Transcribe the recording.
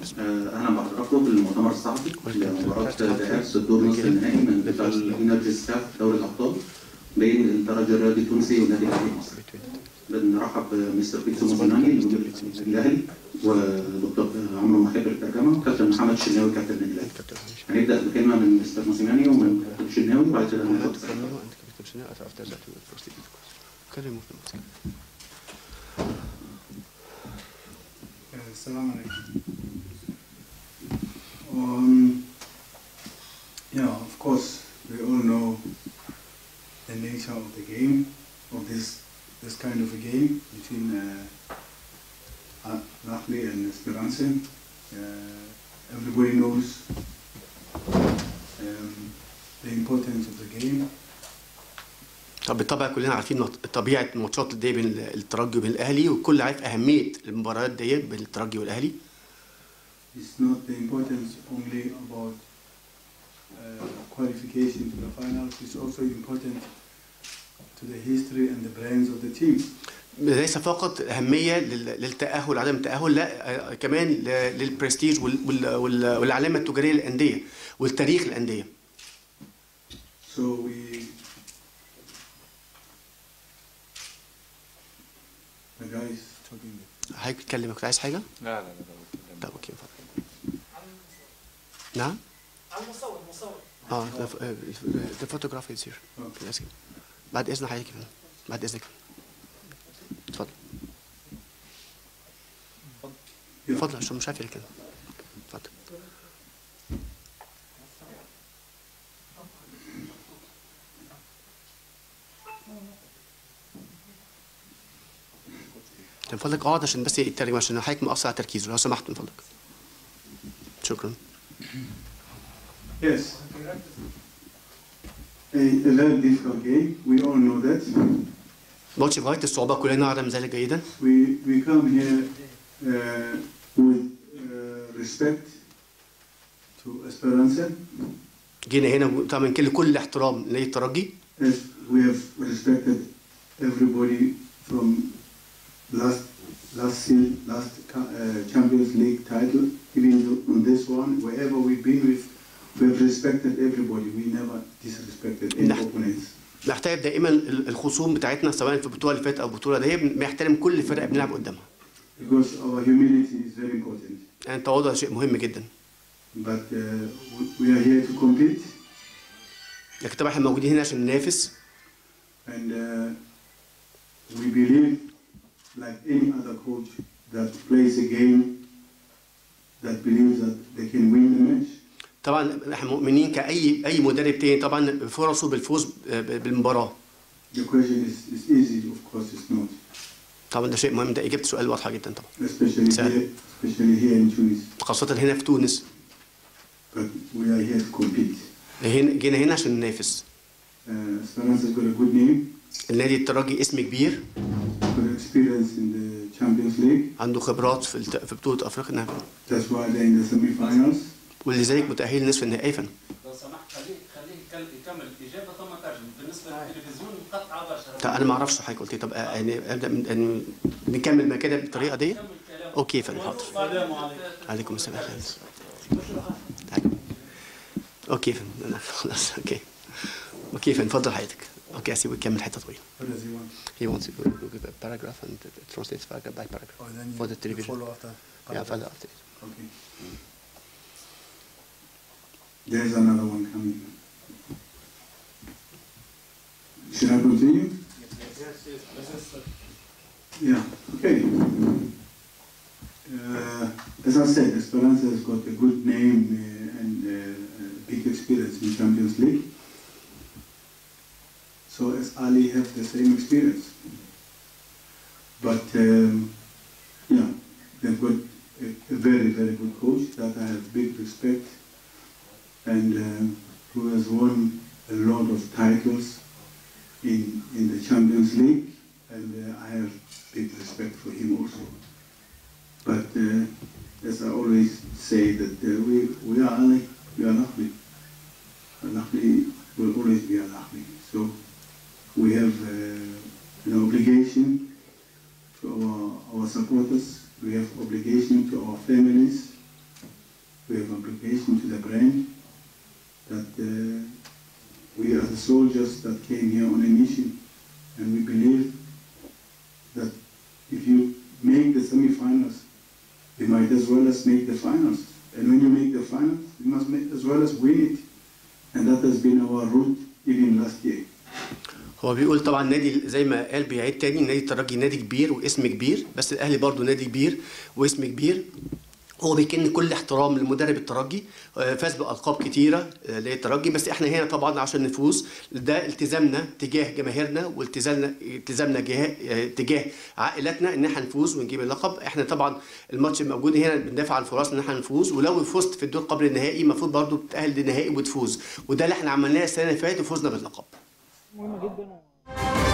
آه، اهلا بحضراتكم في المؤتمر الصحفي لمباراه ذهاب الدور نصف النهائي من بطل انرجي ستاف دوري الابطال بين الدرجه الرياضي التونسي والنادي الاهلي المصري. بنرحب بمستر بيتسو موزوناني المدير الاهلي ودكتور عمرو محب الترجمه وكابتن محمد الشناوي كابتن النادي الاهلي. هنبدا بكلمه من مستر موزوناني ومن كابتن الشناوي وبعد كده ناخد Assalamu alaikum. Um, yeah, of course, we all know the nature of the game, of this this kind of a game between uh, Rahli and Esperance. Uh, everybody knows um, the importance of the game. طب بالطبع كلنا عارفين طبيعه ماتشات دي بين الترجي وبين الاهلي والكل عارف اهميه المباريات دي بين الترجي والاهلي It's not the importance only about uh, qualification to the finals. It's also important to the history and the brands of the team. ليس فقط اهميه لل- للتاهل عدم التاهل لا آه، كمان ل- للبرستيج وال- وال- وال- والعلامه التجاريه للانديه والتاريخ الانديه So we the guys talking. حضرتك بتتكلم كنت عايز حاجه؟ لا لا لا لا طب اوكي اتفضل نعم؟ المصور المصور اه ذا فوتوغراف از هير بعد اذن حضرتك يا فندم. بعد اذنك اتفضل اتفضل عشان مش عارف كده اتفضل من فضلك اقعد عشان بس يترجم عشان حضرتك مقصر على تركيزه لو سمحت من فضلك شكرا Yes. A, a very difficult game. We all know that. ماتش في غايه الصعوبه كلنا نعلم ذلك جيدا We we come here uh, with uh, respect to Esperanza, جينا هنا طبعا كل كل الاحترام للترجي as we have respected everybody from last last season, last ca- uh, Champions League title. Even though on this one, wherever we've been with, we have respected everybody. We never disrespected any نعم. opponents. نحترم دائما ال- الخصوم بتاعتنا سواء في البطوله اللي فاتت او البطوله دي بنحترم كل فرقه بنلعب قدامها Because our humility is very important. يعني التواضع شيء مهم جدا But uh, we- we are here to compete, لكن طبعا احنا موجودين هنا عشان ننافس and uh, we believe, like any other coach that plays a game, that believes that they can win the match. طبعا احنا مؤمنين كاي اي مدرب تاني طبعا بفرصه بالفوز ب- بالمباراه The question is, is easy, of course it's not, طبعا ده شيء مهم ده اجابه سؤال واضحه جدا طبعا especially Sad. here, especially here in Tunis. خاصه هنا في تونس But we are here to compete. هنا جينا هنا عشان ننافس Uh, Esperanza's got a good name, النادي الترجي اسم كبير good experience in the Champions League. عنده خبرات في الت- في بطوله افريقيا نعم. That's why they're in the semi-finals. ولذلك متاهل نصف النهائي فن لو سمحت خليه خليه يكل- يكمل الاجابه ثم ترجم بالنسبه للتلفزيون مقطعه برشا طب انا ما اعرفش حضرتك قلت إيه. طب آه، يعني ابدا من يعني نكمل ما كده بالطريقه دي كمل كلامك اوكي فن حاضر السلام عليكم عليكم السلام تعالى. اوكي فن أنا خلاص اوكي اوكي فن اتفضل حضرتك اوكي اسيبه يكمل حته طويله What does he want? He wants to go, go give a paragraph and uh, translate paragraph by paragraph Oh, then for you- the you television. follow after. Yeah, follow after. Okay. There's another one coming. Should I continue? Yeah, okay. Uh, as I said, Esperanza has got a good name uh, and uh, uh, big experience in Champions League. So as Ali have the same experience. But um, yeah, they've got a, a very, very good coach that I have big respect and uh, who has won a lot of titles in, in the Champions League and uh, I have big respect for him also. But uh, as I always say that uh, we, we are Ali, we are Nahli. Nahli will always be a Nahli. So we have uh, an obligation to our, our supporters, we have obligation to our families, that came here on a mission, and we believe that if you make the semifinals, you might as well as make the finals. And when you make the finals, you must make as well as win it. And that has been our route even last year. هو بيقول طبعا نادي زي ما قال بيعيد تاني نادي الترجي نادي كبير واسم كبير بس الاهلي برضو نادي كبير واسم كبير هو بيكن كل احترام لمدرب الترجي آه، فاز بالقاب كتيره آه، للترجي بس احنا هنا طبعا عشان نفوز ده التزامنا تجاه جماهيرنا والتزامنا التزامنا جاه- آه، تجاه عائلاتنا ان احنا نفوز ونجيب اللقب احنا طبعا الماتش الموجود هنا بندافع عن فرصنا ان احنا نفوز ولو فزت في الدور قبل النهائي المفروض برضو تتاهل للنهائي وتفوز وده اللي احنا عملناه السنه اللي فاتت وفوزنا باللقب مهمه جدا